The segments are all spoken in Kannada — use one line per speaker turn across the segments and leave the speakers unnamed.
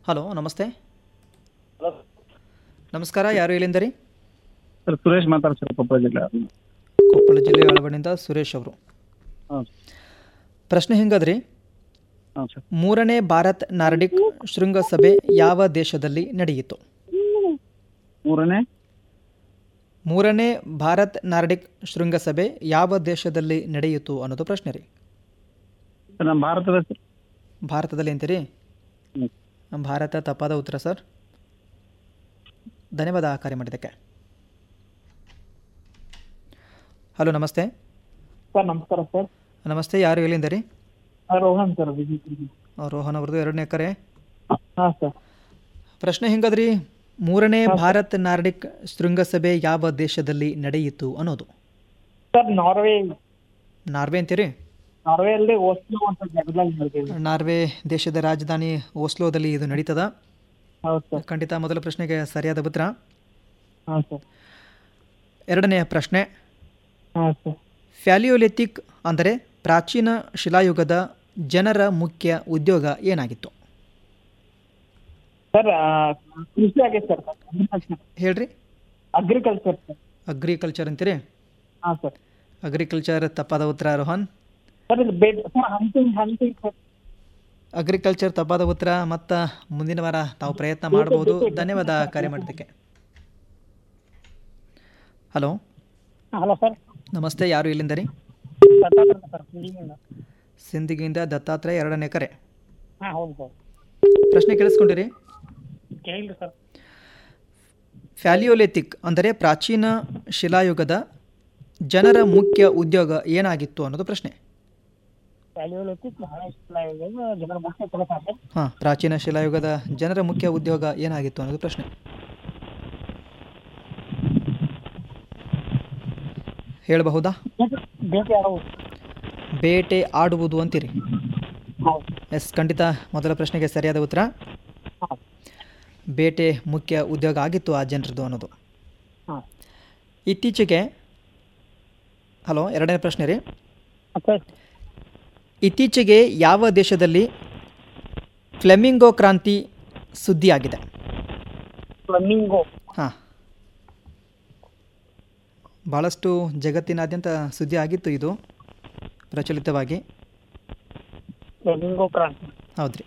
ಹಲೋ ನಮಸ್ತೆ ನಮಸ್ಕಾರ ಯಾರು ಎಲ್ಲಿಂದ ರೀ
ಸರ್ ಸುರೇಶ್ ಮಾತಾಡ್ತಾರೆ ಸರ್ ಕೊಪ್ಪಳ ಜಿಲ್ಲೆ
ಕೊಪ್ಪಳ ಜಿಲ್ಲೆ ಅಳವಡಿಯಿಂದ ಸುರೇಶ್ ಅವರು
ಹಾಂ
ಪ್ರಶ್ನೆ ಹಿಂಗದ್ರಿ
ಹಾಂ ಸರ್
ಮೂರನೇ ಭಾರತ್ ನಾರ್ಡಿಕ್ ಶೃಂಗಸಭೆ ಯಾವ ದೇಶದಲ್ಲಿ ನಡೆಯಿತು
ಮೂರನೇ
ಮೂರನೇ ಭಾರತ್ ನಾರ್ಡಿಕ್ ಶೃಂಗಸಭೆ ಯಾವ ದೇಶದಲ್ಲಿ ನಡೆಯಿತು ಅನ್ನೋದು ಪ್ರಶ್ನೆ ರೀ
ಸರ್ ನಮ್ಮ ಭಾರತದ ಸರ್
ಭಾರತದಲ್ಲಿ ಅಂತೀರಿ
ಹ್ಞೂ
ನಮ್ಮ ಭಾರತ ತಪ್ಪಾದ ಉತ್ತರ ಸರ್ ಧನ್ಯವಾದ ಕಾರ್ಯ ಮಾಡಿದ್ದಕ್ಕೆ ಹಲೋ ನಮಸ್ತೆ
ಸರ್ ನಮಸ್ಕಾರ ಸರ್
ನಮಸ್ತೆ ಯಾರು ಎಲ್ಲಿಂದ ರೀ
ರೋಹನ್ ಸರ್ ವಿಜಯಪುರ
ರೋಹನ್ ಅವ್ರದ್ದು ಎರಡನೇ ಕರೆ
ಹಾಂ ಸರ್
ಪ್ರಶ್ನೆ ಹಿಂಗದ್ರಿ ಮೂರನೇ ಭಾರತ್ ನಾರ್ಡಿಕ್ ಶೃಂಗಸಭೆ ಯಾವ ದೇಶದಲ್ಲಿ ನಡೆಯಿತು ಅನ್ನೋದು
ಸರ್ ನಾರ್ವೆ
ನಾರ್ವೆ ಅಂತೀರಿ
ನಾರ್ವೆ ಅಲ್ಲಿ ಓಸ್ಲೋ ಅಂತ ಜಾಗದಾಗ ನಡೆದಿದೆ
ನಾರ್ವೆ ದೇಶದ ರಾಜಧಾನಿ ಓಸ್ಲೋದಲ್ಲಿ ಇದು ನಡೀತದ
ಹೌದು ಸರ್
ಖಂಡಿತ ಮೊದಲ ಪ್ರಶ್ನೆಗೆ ಸರಿಯಾದ ಉತ್ತರ
ಹಾಂ ಸರ್
ಎರಡನೆಯ ಪ್ರಶ್ನೆ
ಹಾಂ ಸರ್
ಫ್ಯಾಲಿಯೋಲಿಥಿಕ್ ಅಂದರೆ ಪ್ರಾಚೀನ ಶಿಲಾಯುಗದ ಜನರ ಮುಖ್ಯ ಉದ್ಯೋಗ ಏನಾಗಿತ್ತು
ಸರ್ ಕೃಷಿ ಆಗೈತೆ ಸರ್ ಅಗ್ರಿಕಲ್ಚರ್
ಹೇಳ್ರಿ
ಅಗ್ರಿಕಲ್ಚರ್ ಸರ್
ಅಗ್ರಿಕಲ್ಚರ್ ಅಂತೀರಿ
ಹಾಂ ಸರ್
ಅಗ್ರಿಕಲ್ಚರ್ ತಪ್ಪಾದ ಉತ್ತರ ರೋಹನ್
ಸರ್ ಇದು ಬೇಡ್ sir hunting hunting sir
agriculture ತಪ್ಪಾದ ಉತ್ತರ ಮತ್ತು ಮುಂದಿನ ವಾರ ತಾವು ಪ್ರಯತ್ನ ಮಾಡಬಹುದು ಧನ್ಯವಾದ ಕಾರ್ಯ ಮಾಡೋದಕ್ಕೆ ಹಲೋ
ಹಲೋ ಸರ್
ನಮಸ್ತೆ ಯಾರು ಇಲ್ಲಿಂದ ರೀ
ಸರ್ ಸಿಂಗಿಂಗ್
ಸಿಂದಗಿಯಿಂದ ದತ್ತಾತ್ರೇಯ ಎರಡನೇ ಕರೆ
ಹಾಂ ಹೌದು ಸರ್
ಪ್ರಶ್ನೆ ಕೇಳಿಸ್ಕೊಂಡಿರಿ
ಕೇಳಿಲ್ಲ ಸರ್
ಫ್ಯಾಲಿಯೋಲಿಥಿಕ್ ಅಂದರೆ ಪ್ರಾಚೀನ ಶಿಲಾಯುಗದ ಜನರ ಮುಖ್ಯ ಉದ್ಯೋಗ ಏನಾಗಿತ್ತು ಅನ್ನೋದು ಪ್ರಶ್ನೆ
ವ್ಯಾಲ್ಯೂಲಿಟಿಕ್ ಬಹಳ ಇಷ್ಟ ಇದೆ ಜನರ ಮುಖ್ಯ ಕೆಲಸ ಸರ್
ಹಾಂ ಪ್ರಾಚೀನ ಶಿಲಾಯುಗದ ಜನರ ಮುಖ್ಯ ಉದ್ಯೋಗ ಏನಾಗಿತ್ತು ಅನ್ನೋದು ಪ್ರಶ್ನೆ ಹೇಳಬಹುದಾ
ಭೇಟಿ ಆಡೋದು
ಬೇಟೆ ಆಡುವುದು ಅಂತೀರಿ
ಹೌದು
ಎಸ್ ಖಂಡಿತ ಮೊದಲ ಪ್ರಶ್ನೆಗೆ ಸರಿಯಾದ ಉತ್ತರ
ಹಾಂ
ಬೇಟೆ ಮುಖ್ಯ ಉದ್ಯೋಗ ಆಗಿತ್ತು ಆ ಜನರದ್ದು ಅನ್ನೋದು
ಹಾಂ
ಇತ್ತೀಚೆಗೆ ಹಲೋ ಎರಡನೇ ಪ್ರಶ್ನೆ ರೀ
ಸರ್
ಇತ್ತೀಚೆಗೆ ಯಾವ ದೇಶದಲ್ಲಿ ಫ್ಲೆಮಿಂಗೋ ಕ್ರಾಂತಿ ಸುದ್ದಿಯಾಗಿದೆ
ಫ್ಲಮಿಂಗೋ
ಹಾಂ ಭಾಳಷ್ಟು ಜಗತ್ತಿನಾದ್ಯಂತ ಸುದ್ದಿ ಆಗಿತ್ತು ಇದು ಪ್ರಚಲಿತವಾಗಿ
ಫ್ಲಮಿಂಗೋ ಕ್ರಾಂತಿ
ಹೌದ್ರಿ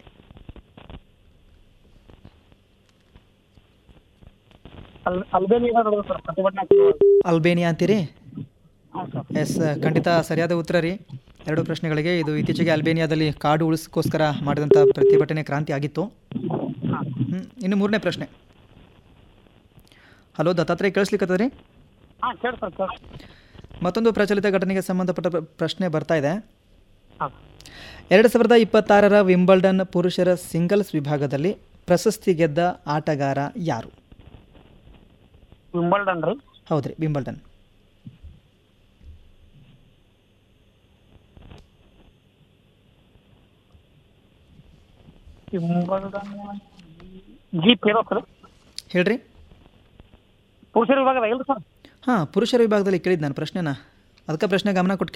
ಅಲ್ ಅಲ್ಬೇನಿಯಾದ ನೋಡೋದು ಸರ್ ಪ್ರತಿಭಟನಾ ಚಳವಳಿ.
ಅಲ್ಬೇನಿಯಾ ಅಂತೀರಿ
ಹಾಂ ಸರ್
ಎಸ್ ಖಂಡಿತ ಸರಿಯಾದ ಉತ್ತರ ರೀ ಎರಡು ಪ್ರಶ್ನೆಗಳಿಗೆ ಇದು ಇತ್ತೀಚೆಗೆ ಅಲ್ಬೇನಿಯಾದಲ್ಲಿ ಕಾಡು ಉಳಿಸ್ಕೋಸ್ಕರ ಮಾಡಿದಂಥ ಪ್ರತಿಭಟನೆ ಕ್ರಾಂತಿ ಆಗಿತ್ತು
ಹಾಂ
ಹ್ಮ್. ಇನ್ನು ಮೂರನೇ ಪ್ರಶ್ನೆ ಹಲೋ ದತ್ತಾತ್ರೇಯ ಕೇಳಿಸ್ಲಿಕ್ಕತ್ತದ ರೀ
ಹಾಂ ಕೇಳಿ ಸರ್ ಕೇಳಿ
ಮತ್ತೊಂದು ಪ್ರಚಲಿತ ಘಟನೆಗೆ ಸಂಬಂಧಪಟ್ಟ ಪ್ರ- ಪ್ರಶ್ನೆ ಬರ್ತಾ ಇದೆ
ಹಾಂ
ಎರಡು ಸಾವಿರದ ಇಪ್ಪತ್ತಾರರ ವಿಂಬಲ್ಡನ್ ಪುರುಷರ ಸಿಂಗಲ್ಸ್ ವಿಭಾಗದಲ್ಲಿ ಪ್ರಶಸ್ತಿ ಗೆದ್ದ ಆಟಗಾರ ಯಾರು
ವಿಂಬಲ್ಡನ್ ರೀ
ಹೌದ್ರಿ ವಿಂಬಲ್ಡನ್
ವಿಂಬಲ್ಡನ್ ಜಿ ಫಿರೋಸ್ ರೀ
ಹೇಳ್ರಿ
ಪುರುಷರ ವಿಭಾಗದ ಇಲ್ಲ ಸರ್
ಹಾಂ ಪುರುಷರ ವಿಭಾಗದಲ್ಲಿ ಕೇಳಿದ್ದು ನಾನು ಪ್ರಶ್ನೆನ ಅದಕ್ಕೆ ಪ್ರಶ್ನೆ ಗಮನ ಕೊಟ್ಟು